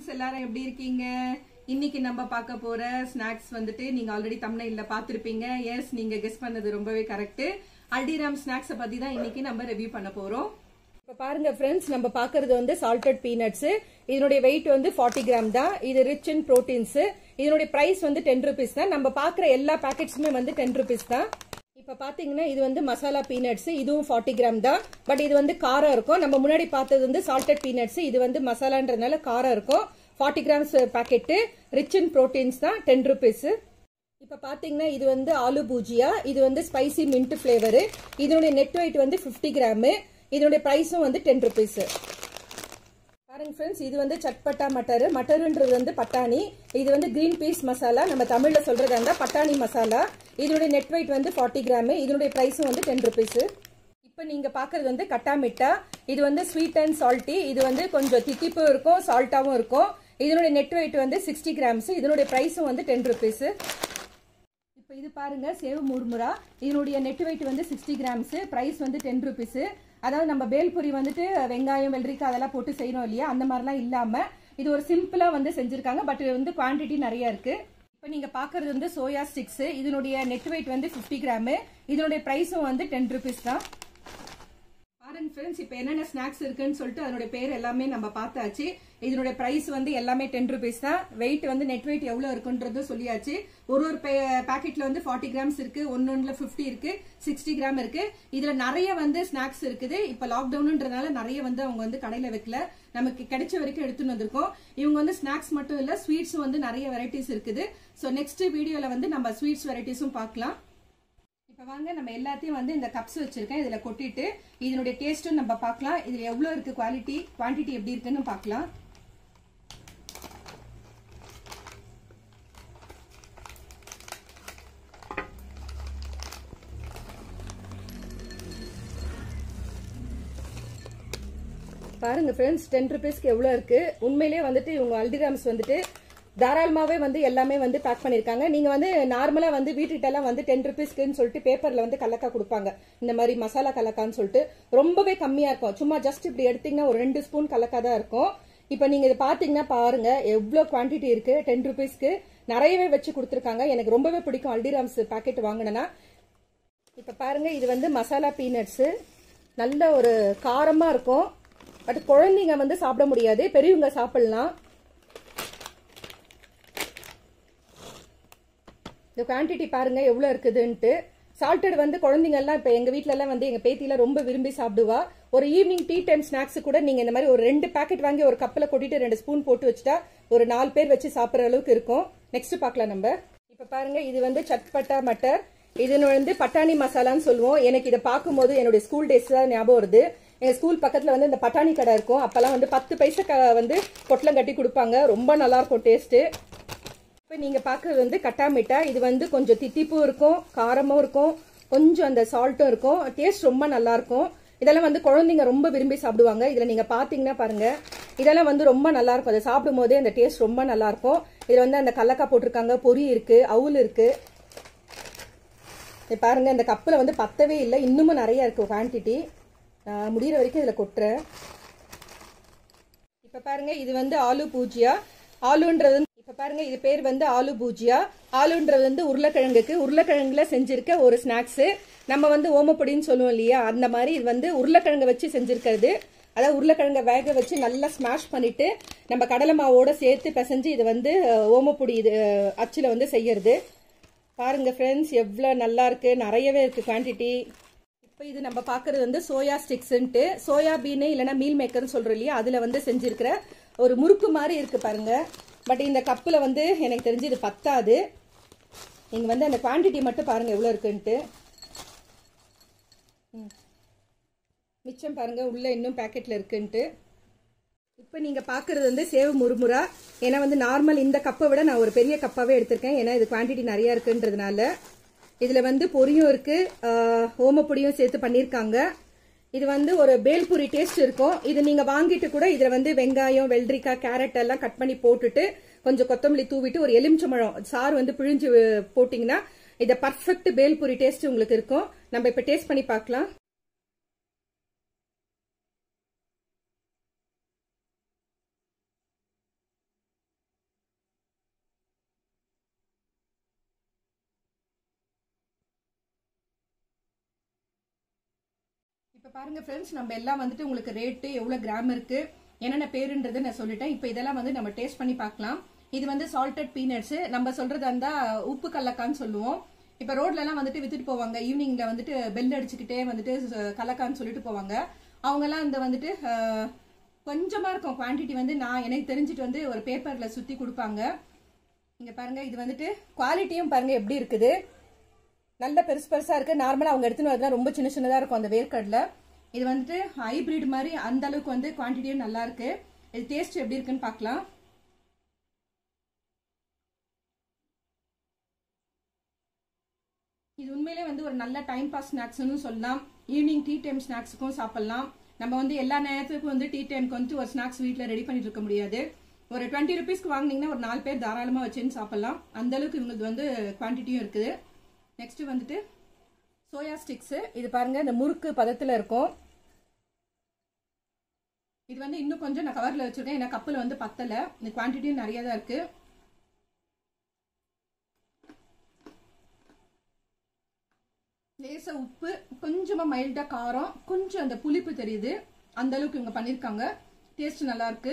Friends எல்லாரும் எப்படி இருக்கீங்க இன்னைக்கு நம்ம பார்க்க போற ஸ்நாக்ஸ் வந்துட்டு நீங்க ஆல்ரெடி தமிழ்ல பார்த்திருப்பீங்க எஸ் நீங்க கெஸ் பண்ணது ரொம்பவே கரெக்ட் அல்டிராம் ஸ்நாக்ஸை பத்தி தான் இன்னைக்கு நம்ம ரிவ்யூ பண்ண போறோம் இப்ப பாருங்க ஃப்ரெண்ட்ஸ் நம்ம பாக்குறது வந்து சால்டட் பீனட்ஸ் இதனுடைய வெயிட் வந்து 40 கிராம் தான் இது ரிச் இன் ப்ரோட்டீன்ஸ் இதனுடைய பிரைஸ் வந்து டென் ருபீஸ் தான் நம்ம பாக்குற எல்லா பேக்கெட்ஸுமே வந்து டென் ருபீஸ் தான் இப்ப பாத்தீங்கன்னா இது வந்து மசாலா பீனட்ஸ் இதுவும் 40 கிராம் தான் பட் இது வந்து காரம் இருக்கும் நம்ம முன்னாடி பார்த்தது வந்து சால்டட் பீனட்ஸ் இது வந்து மசாலான்றதுனால காரம் இருக்கும் 40 grams packet rich in proteins தான் டென் ருபீஸ் இப்ப பாத்தீங்கன்னா இது வந்து ஆலு பூஜியா இது வந்து ஸ்பைசி மின்ட் ஃபிளேவர் இதனுடைய நெட் வெயிட் வந்து 50 கிராம் இதனுடைய பிரைஸும் வந்து டென் ருபீஸ் பாருங்க ஃப்ரெண்ட்ஸ் இது வந்து சட்பட்டா மட்டர் மட்டருன்றது வந்து பட்டாணி இது வந்து கிரீன் பீஸ் மசாலா நம்ம தமிழ்ல சொல்றதா இருந்தா பட்டாணி மசாலா இதனுடைய நெட் வெயிட் வந்து 40 கிராம் இதனுடைய பிரைஸும் வந்து டென் ருபீஸ் இப்போ நீங்க பாக்குறது வந்து கட்டா மிட்டா இது வந்து ஸ்வீட் அண்ட் சால்ட்டி இது வந்து கொஞ்சம் தித்திப்பும் இருக்கும் சால்ட்டாவும் இருக்கும் இதனுடைய நெட் வெயிட் வந்து சிக்ஸ்டி கிராம்ஸ் இதனுடைய பிரைஸும் வந்து டென் ருபீஸ் இப்போ இது பாருங்க சேவ் முர்முரா இதனுடைய நெட் வெயிட் வந்து சிக்ஸ்டி கிராம்ஸ் பிரைஸ் வந்து டென் ருபீஸ் அதாவது நம்ம பேல்புரி வந்துட்டு வெங்காயம் வெள்ளரிக்காய் அதெல்லாம் போட்டு செய்யறோம் இல்லையா அந்த மாதிரிலாம் இல்லாம இது ஒரு சிம்பிளா வந்து செஞ்சிருக்காங்க பட் வந்து குவான்டிட்டி நிறைய இருக்கு இப்போ நீங்க பாக்குறது வந்து சோயா ஸ்டிக்ஸ் இதனுடைய நெட் வெயிட் வந்து 50 கிராம் இதனுடைய பிரைஸும் வந்து டென் ருபீஸ் தான் பாருங்க ஃப்ரெண்ட்ஸ் இப்போ என்னென்ன ஸ்நாக்ஸ் இருக்குன்னு சொல்லிட்டு அதனுடைய பேர் எல்லாமே நம்ம பார்த்தாச்சு இதனுடைய பிரைஸ் வந்து எல்லாமே டென் ருபீஸ் தான் வெயிட் வந்து நெட் வெயிட் எவ்வளவு இருக்குன்றதும் சொல்லியாச்சு ஒரு ஒரு பாக்கெட்ல வந்து ஃபார்ட்டி கிராம்ஸ் இருக்கு ஒன்னொன்னுல ஃபிஃப்டி இருக்கு சிக்ஸ்டி கிராம் இருக்கு இதுல நிறைய வந்து ஸ்நாக்ஸ் இருக்குது இப்ப லாக்டவுன்ன்றதுனால நிறைய வந்து அவங்க வந்து கடையில வைக்கல நமக்கு கிடைச்ச வரைக்கும் எடுத்துன்னு வந்திருக்கோம் இவங்க வந்து ஸ்நாக்ஸ் மட்டும் இல்ல ஸ்வீட்ஸும் வந்து நிறைய வெரைட்டிஸ் இருக்குது ஸோ நெக்ஸ்ட் வீடியோல வந்து நம்ம ஸ்வீட்ஸ் வெரைட்டிஸும் பார்க்கலாம் இப்போ வாங்க நம்ம எல்லாத்தையும் வந்து இந்த கப்ஸ் வச்சிருக்கேன் இதுல கொட்டிட்டு இதனுடைய டேஸ்ட்டும் நம்ம பார்க்கலாம் இதுல எவ்வளவு இருக்கு குவாலிட்டி குவான்டிட்டி எப்படி இருக்குன்னு பார்க்கலாம் பாருங்க ஃப்ரெண்ட்ஸ் டென் ருபீஸ்க்கு எவ்வளோ இருக்கு உண்மையிலேயே வந்துட்டு இவங்க அல்டிராம்ஸ் வந்துட்டு தாராளமாவே வந்து எல்லாமே வந்து பேக் பண்ணிருக்காங்க நீங்க வந்து நார்மலா வந்து வீட்டுக்கிட்ட எல்லாம் வந்து டென் ருபீஸ்க்குன்னு சொல்லிட்டு பேப்பர்ல வந்து கலக்கா கொடுப்பாங்க இந்த மாதிரி மசாலா கலக்கான்னு சொல்லிட்டு ரொம்பவே கம்மியா இருக்கும் சும்மா ஜஸ்ட் இப்படி எடுத்தீங்கன்னா ஒரு ரெண்டு ஸ்பூன் கலக்கா தான் இருக்கும் இப்போ நீங்க இதை பாத்தீங்கன்னா பாருங்க எவ்வளோ குவான்டிட்டி இருக்கு டென் ருபீஸ்க்கு நிறையவே வச்சு கொடுத்துருக்காங்க எனக்கு ரொம்பவே பிடிக்கும் அல்டிராம்ஸ் பாக்கெட் வாங்கினேன்னா இப்போ பாருங்க இது வந்து மசாலா பீனட்ஸ் நல்ல ஒரு காரமா இருக்கும் பட் குழந்தைங்க வந்து சாப்பிட முடியாது பெரியவங்க சாப்பிடலாம் இந்த குவான்டிட்டி பாருங்க எவ்வளவு இருக்குதுன்ட்டு சால்டட் வந்து குழந்தைங்க எல்லாம் இப்ப எங்க வீட்ல எல்லாம் வந்து எங்க பேத்தில ரொம்ப விரும்பி சாப்பிடுவா ஒரு ஈவினிங் டீ டைம் ஸ்நாக்ஸ் கூட நீங்க இந்த மாதிரி ஒரு ரெண்டு பாக்கெட் வாங்கி ஒரு கப்பில் கொட்டிட்டு ரெண்டு ஸ்பூன் போட்டு வச்சுட்டா ஒரு நாலு பேர் வச்சு சாப்பிடுற அளவுக்கு இருக்கும் நெக்ஸ்ட் பார்க்கலாம் நம்ம இப்ப பாருங்க இது வந்து சட்பட்டா மட்டர் இது வந்து பட்டாணி மசாலான்னு சொல்லுவோம் எனக்கு இதை பார்க்கும்போது என்னுடைய ஸ்கூல் டேஸ் தான் ஞாபகம் வருது எங்க ஸ்கூல் பக்கத்துல வந்து இந்த பட்டாணி கடை இருக்கும் அப்பெல்லாம் வந்து பத்து பைசா க- வந்து பொட்டலம் கட்டி கொடுப்பாங்க ரொம்ப நல்லா இருக்கும் டேஸ்ட் இப்போ நீங்க பாக்குறது வந்து கட்டா மிட்டா இது வந்து கொஞ்சம் தித்திப்பும் இருக்கும் காரமும் இருக்கும் கொஞ்சம் அந்த சால்ட்டும் இருக்கும் டேஸ்ட் ரொம்ப நல்லா இருக்கும் இதெல்லாம் வந்து குழந்தைங்க ரொம்ப விரும்பி சாப்பிடுவாங்க இதுல நீங்க பாத்தீங்கன்னா பாருங்க இதெல்லாம் வந்து ரொம்ப நல்லா இருக்கும் அதை சாப்பிடும் போதே அந்த டேஸ்ட் ரொம்ப நல்லா இருக்கும் இதுல வந்து அந்த கல்லக்காய் போட்டிருக்காங்க பொரி இருக்கு அவுல் இருக்கு இது பாருங்க இந்த கப்பில் வந்து பத்தவே இல்லை இன்னுமும் நிறைய இருக்கு குவான்டிட்டி முடிகிற வரைக்கும் இதில் கொட்டுறேன் இப்போ பாருங்க இது வந்து ஆலு பூஜியா ஆலுன்றது வந்து- இப்ப பாருங்க இது பேர் வந்து ஆலு பூஜியா ஆலுன்றது வந்து உருளைக்கிழங்குக்கு உருளைக்கிழங்குல செஞ்சிருக்க ஒரு ஸ்நாக்ஸ் நம்ம வந்து ஓமப்பொடின்னு சொல்லுவோம் இல்லையா அந்த மாதிரி இது வந்து உருளைக்கிழங்கை வச்சு செஞ்சிருக்கிறது அதாவது உருளைக்கிழங்கை வேக வச்சு நல்லா ஸ்மாஷ் பண்ணிட்டு நம்ம கடலை மாவோட சேர்த்து பிசைஞ்சு இது வந்து அஹ், ஓமப்பொடி இது அஹ், அச்சுல வந்து செய்யறது பாருங்க ஃப்ரெண்ட்ஸ் எவ்வளோ நல்லா இருக்கு நிறையவே இருக்கு குவான்டிட்டி இப்போ இது நம்ம பார்க்கறது வந்து சோயா ஸ்டிக்ஸ்ன்ட்டு சோயா பீன் இல்லைன்னா மீல் மேக்கர்னு சொல்றோம் இல்லையா அதில் வந்து செஞ்சிருக்கிற ஒரு முறுக்கு மாதிரி இருக்கு பாருங்க பட் இந்த கப்பில் வந்து எனக்கு தெரிஞ்சு இது பத்தாது நீங்கள் வந்து அந்த குவான்டிட்டி மட்டும் பாருங்க எவ்வளோ இருக்குன்ட்டு ம். மிச்சம் பாருங்க உள்ள இன்னும் பேக்கெட்ல இருக்குன்ட்டு இப்போ நீங்க பாக்குறது வந்து சேவ் முறுமுறா ஏன்னா வந்து நார்மல் இந்த கப்பை விட நான் ஒரு பெரிய கப்பாவே எடுத்திருக்கேன் ஏன்னா இது குவான்டிட்டி நிறைய இருக்குன்றதுனால இதுல வந்து பொரியும் இருக்கு ஆஹ், ஓமப்பொடியும் சேர்த்து பண்ணிருக்காங்க இது வந்து ஒரு பேல்பூரி டேஸ்ட் இருக்கும் இது நீங்க வாங்கிட்டு கூட இதுல வந்து வெங்காயம் வெள்ளரிக்காய் கேரட் எல்லாம் கட் பண்ணி போட்டுட்டு கொஞ்சம் கொத்தமல்லி தூவிட்டு ஒரு எலுமிச்சம்பழம் சாறு வந்து பிழிஞ்சு அஹ், போட்டீங்கன்னா இத பர்ஃபெக்ட் பேல்பூரி டேஸ்ட் உங்களுக்கு இருக்கும் நம்ம இப்ப டேஸ்ட் பண்ணி பார்க்கலாம் இப்போ பாருங்க ஃப்ரெண்ட்ஸ் நம்ம எல்லாம் வந்துட்டு உங்களுக்கு ரேட்டு எவ்வளோ கிராம் இருக்கு என்னென்ன பேருன்றதை நான் சொல்லிட்டேன் இப்போ இதெல்லாம் வந்து நம்ம டேஸ்ட் பண்ணி பார்க்கலாம் இது வந்து சால்டட் பீனட்ஸ் நம்ம சொல்றது அந்த உப்பு கல்லக்கான்னு சொல்லுவோம் இப்போ ரோட்ல எல்லாம் வந்துட்டு வித்துட்டு போவாங்க ஈவினிங்ல வந்துட்டு பெல் அடிச்சுக்கிட்டே வந்துட்டு ச- கல்லக்கான்னு சொல்லிட்டு போவாங்க அவங்கெல்லாம் இந்த வந்துட்டு அஹ், கொஞ்சமா இருக்கும் குவாண்டிட்டி வந்து நான் எனக்கு தெரிஞ்சுட்டு வந்து ஒரு பேப்பர்ல சுத்தி கொடுப்பாங்க இங்க பாருங்க இது வந்துட்டு குவாலிட்டியும் பாருங்க எப்படி இருக்குது நல்ல பெருசு பெருசா இருக்கு நார்மலா அவங்க எடுத்துன்னு வரதுலாம் ரொம்ப சின்ன சின்னதா இருக்கும் அந்த வேர்க்கடலை இது வந்துட்டு ஹைபிரிட் மாதிரி அந்த அளவுக்கு வந்து குவான்டிட்டியும் நல்லா இருக்கு இது டேஸ்ட் எப்படி இருக்குன்னு பார்க்கலாம் இது உண்மையிலே வந்து ஒரு நல்ல டைம் பாஸ் ஸ்நாக்ஸ்னு சொல்லலாம் ஈவினிங் டீ டைம் ஸ்நாக்ஸுக்கும் சாப்பிடலாம் நம்ம வந்து எல்லா நேரத்துக்கும் வந்து டீ டைம்க்கு வந்து ஒரு ஸ்நாக்ஸ் வீட்டில் ரெடி பண்ணிட்டு இருக்க முடியாது ஒரு டுவெண்ட்டி ருபீஸ்க்கு வாங்குனீங்கன்னா ஒரு நாலு பேர் தாராளமாக வச்சுன்னு சாப்பிடலாம் அந்த அளவுக்கு இவங்களுக்கு வந்து குவான்டிட்டியும் இருக்குது நெக்ஸ்ட் வந்துட்டு சோயா ஸ்டிக்ஸ் இது பாருங்க இந்த முறுக்கு பதத்தில் இருக்கும் இது வந்து இன்னும் கொஞ்சம் நான் கவர்ல வச்சிருக்கேன் ஏன்னா கப்பில் வந்து பத்தல இந்த குவான்டிட்டியும் நிறைய தான் இருக்கு லேசா உப்பு கொஞ்சமா மைல்டா காரம் கொஞ்சம் அந்த புளிப்பு தெரியுது அந்த அளவுக்கு இவங்க பண்ணிருக்காங்க டேஸ்ட் நல்லா இருக்கு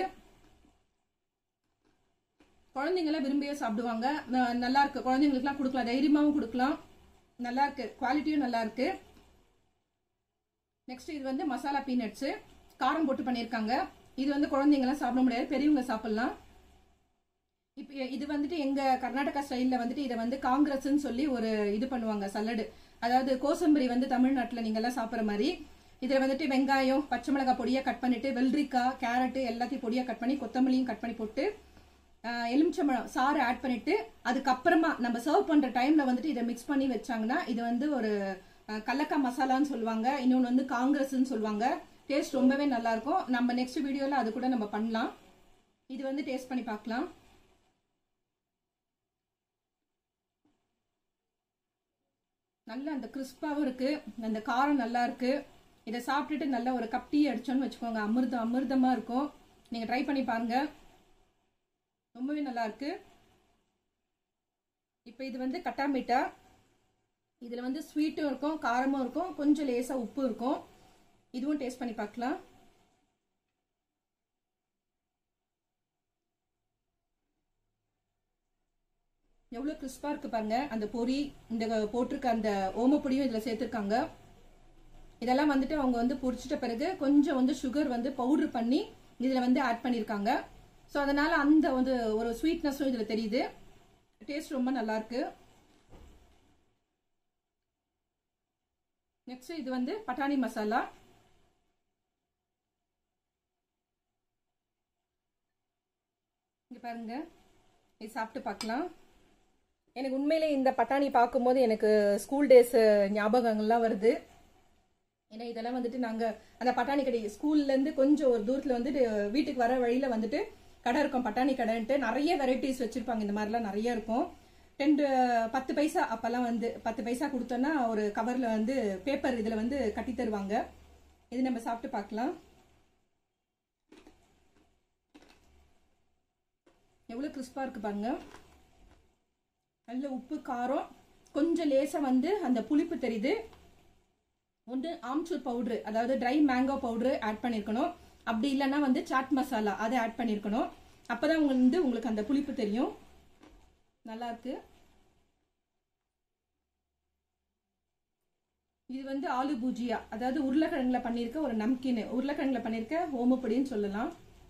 குழந்தைங்களாம் விரும்பியே சாப்பிடுவாங்க ந- நல்லா இருக்கு குழந்தைங்களுக்குலாம் கொடுக்கலாம் தைரியமாவும் கொடுக்கலாம் நல்லா இருக்கு குவாலிட்டியும் நல்லா இருக்கு நெக்ஸ்ட் இது வந்து மசாலா பீனட்ஸ் காரம் போட்டு பண்ணியிருக்காங்க இது வந்து குழந்தைங்கலாம் சாப்பிட முடியாது பெரியவங்க சாப்பிடலாம் இப்போ இது வந்துட்டு எங்க கர்நாடகா ஸ்டைல்ல வந்துட்டு இதை வந்து காங்கிரஸ்ன்னு சொல்லி ஒரு இது பண்ணுவாங்க சல்லடு அதாவது கோசம்பரி வந்து தமிழ்நாட்டுல நீங்க எல்லாம் சாப்பிட்ற மாதிரி இதுல வந்துட்டு வெங்காயம் பச்சை மிளகாய் பொடியா கட் பண்ணிட்டு வெள்ளரிக்காய் கேரட் எல்லாத்தையும் பொடியா கட் பண்ணி கொத்தமல்லியும் கட் பண்ணி போட்டு ஆஹ், எலுமிச்சம்பழம் சாறு ஆட் பண்ணிட்டு அதுக்கப்புறமா நம்ம சர்வ் பண்ற டைம்ல வந்துட்டு இதை மிக்ஸ் பண்ணி வச்சாங்கன்னா இது வந்து ஒரு ஆஹ், கல்லக்காய் மசாலான்னு சொல்லுவாங்க இன்னொன்று வந்து காங்கிரஸ்ன்னு சொல்லுவாங்க டேஸ்ட் ரொம்பவே நல்லா இருக்கும் நம்ம நெக்ஸ்ட் வீடியோல அது கூட நம்ம பண்ணலாம் இது வந்து டேஸ்ட் பண்ணி பார்க்கலாம் நல்ல அந்த கிறிஸ்பாவும் இருக்கு அந்த காரம் நல்லா இருக்கு இதை சாப்பிட்டுட்டு நல்ல ஒரு கப் டீ அடிச்சோன்னு வச்சுக்கோங்க அமிர்தம் அமிர்தமா இருக்கும் நீங்க ட்ரை பண்ணி பாருங்க ரொம்பவே நல்லா இருக்கு இப்போ இது வந்து கட்டா மீட்டா இதுல வந்து ஸ்வீட்டும் இருக்கும் காரமும் இருக்கும் கொஞ்சம் லேசா உப்பு இருக்கும் இதுவும் டேஸ்ட் பண்ணி பார்க்கலாம் எவ்வளவு கிறிஸ்பா இருக்கு பாருங்க அந்த பொரி இந்த போட்டிருக்க அந்த ஓமப்பொடியும் இதுல சேர்த்திருக்காங்க இதெல்லாம் வந்துட்டு அவங்க வந்து பொரிச்சிட்ட பிறகு கொஞ்சம் வந்து சுகர் வந்து பவுடர் பண்ணி இதுல வந்து ஆட் பண்ணிருக்காங்க ஸோ அதனால அந்த வந்து ஒரு ஸ்வீட்னஸும் இதுல தெரியுது டேஸ்ட் ரொம்ப நல்லா இருக்கு நெக்ஸ்ட் இது வந்து பட்டாணி மசாலா இங்க பாருங்க இது சாப்பிட்டு பார்க்கலாம் எனக்கு உண்மையிலே இந்த பட்டாணி பார்க்கும்போது எனக்கு ஸ்கூல் டேஸ் ஞாபகங்கள்லாம் வருது ஏன்னா இதெல்லாம் வந்துட்டு நாங்க அந்த பட்டாணி கடை ஸ்கூல்ல இருந்து கொஞ்சம் ஒரு தூரத்துல வந்துட்டு வீட்டுக்கு வர வழியில வந்துட்டு கடை இருக்கும் பட்டாணி கடைன்ட்டு நிறைய வெரைட்டிஸ் வச்சிருப்பாங்க இந்த மாதிரிலாம் நிறைய இருக்கும் டென் பத்து பைசா அப்பெல்லாம் வந்து பத்து பைசா கொடுத்தோன்னா ஒரு கவர்ல வந்து பேப்பர் இதுல வந்து கட்டி தருவாங்க இது நம்ம சாப்பிட்டு பார்க்கலாம் எவ்வளவு கிறிஸ்பா இருக்கு பாருங்க நல்ல உப்பு காரம் கொஞ்சம் லேசா வந்து அந்த புளிப்பு தெரியுது வந்து ஆம்ச்சூர் பவுடர் அதாவது ட்ரை மேங்கோ பவுடர் ஆட் பண்ணியிருக்கணும் அப்படி இல்லைன்னா வந்து சாட் மசாலா அதை ஆட் பண்ணியிருக்கணும் அப்பதான் உங்களுக்கு வந்து உங்களுக்கு அந்த புளிப்பு தெரியும் நல்லா இருக்கு இது வந்து ஆலு பூஜியா அதாவது உருளைக்கிழங்குல பண்ணியிருக்க ஒரு நம்கின் உருளைக்கிழங்குல பண்ணியிருக்க ஓமப்பொடின்னு சொல்லலாம்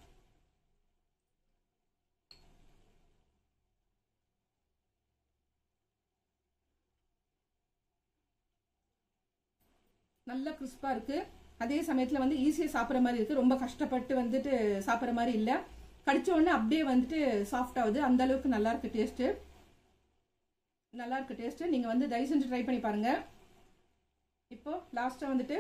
நல்ல கிறிஸ்பா இருக்கு அதே சமயத்துல வந்து ஈஸியா சாப்பிட்ற மாதிரி இருக்கு ரொம்ப கஷ்டப்பட்டு வந்துட்டு சாப்பிட்ற மாதிரி இல்ல கடிச்ச உடனே அப்படியே வந்துட்டு சாஃப்ட் ஆகுது அந்த அளவுக்கு நல்லா இருக்கு டேஸ்ட் நல்லா இருக்கு டேஸ்ட் நீங்க வந்து தயவு செஞ்சு ட்ரை பண்ணி பாருங்க இப்போ லாஸ்டா வந்துட்டு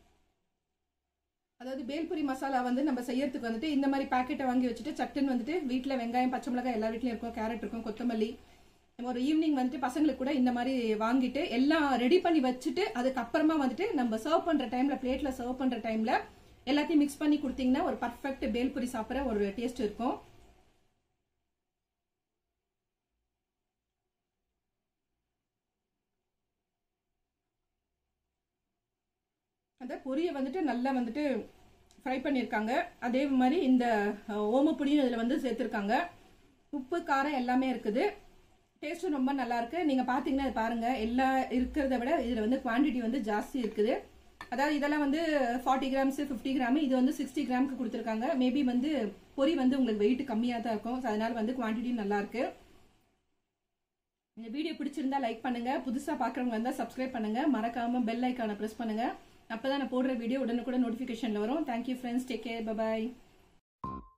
அதாவது பேல்புரி மசாலா வந்து நம்ம செய்யறதுக்கு வந்துட்டு இந்த மாதிரி பாக்கெட்டை வாங்கி வச்சுட்டு சட்டுன்னு வந்துட்டு வீட்டில் வெங்காயம் பச்சை மிளகாய் எல்லா வீட்லயும் இருக்கும் கேரட் இருக்கும் கொத்தமல்லி நம்ம ஒரு ஈவினிங் வந்துட்டு பசங்களுக்கு கூட இந்த மாதிரி வாங்கிட்டு எல்லாம் ரெடி பண்ணி வச்சுட்டு அதுக்கப்புறமா வந்துட்டு நம்ம சர்வ் பண்ற டைம்ல பிளேட்ல சர்வ் பண்ற டைம்ல எல்லாத்தையும் மிக்ஸ் பண்ணி கொடுத்தீங்கன்னா ஒரு பர்ஃபெக்ட் பேல்புரி சாப்பிட்ற ஒரு டேஸ்ட் இருக்கும் அந்த பாருங்க பொரியை வந்துட்டு நல்லா வந்துட்டு ஃப்ரை பண்ணியிருக்காங்க அதே மாதிரி இந்த அஹ், ஓமப்பொடியும் இதில் வந்து சேர்த்துருக்காங்க உப்பு காரம் எல்லாமே இருக்குது டேஸ்ட்டும் ரொம்ப நல்லா இருக்கு நீங்க பாத்தீங்கன்னா இது பாருங்க எல்லா இருக்கிறத விட இதுல வந்து குவாண்டிட்டி வந்து ஜாஸ்தி இருக்குது அதாவது இதெல்லாம் வந்து ஃபார்ட்டி கிராம்ஸ் ஃபிஃப்டி கிராம் இது வந்து சிக்ஸ்டி கிராமுக்கு கொடுத்துருக்காங்க மேபி வந்து பொரி வந்து உங்களுக்கு வெயிட் கம்மியாக தான் இருக்கும் so அதனால வந்து குவாண்டிட்டி நல்லா இருக்கு இந்த வீடியோ பிடிச்சிருந்தா லைக் பண்ணுங்க புதுசா பாக்குறவங்க வந்தா சப்ஸ்கிரைப் பண்ணுங்க மறக்காம பெல் ஐக்கானை பிரஸ் பண்ணுங்க அப்பதான் நான் போடுற வீடியோ உடனுக்குடன் நோட்டிபிகேஷன்ல வரும் thank you friends take care bye bye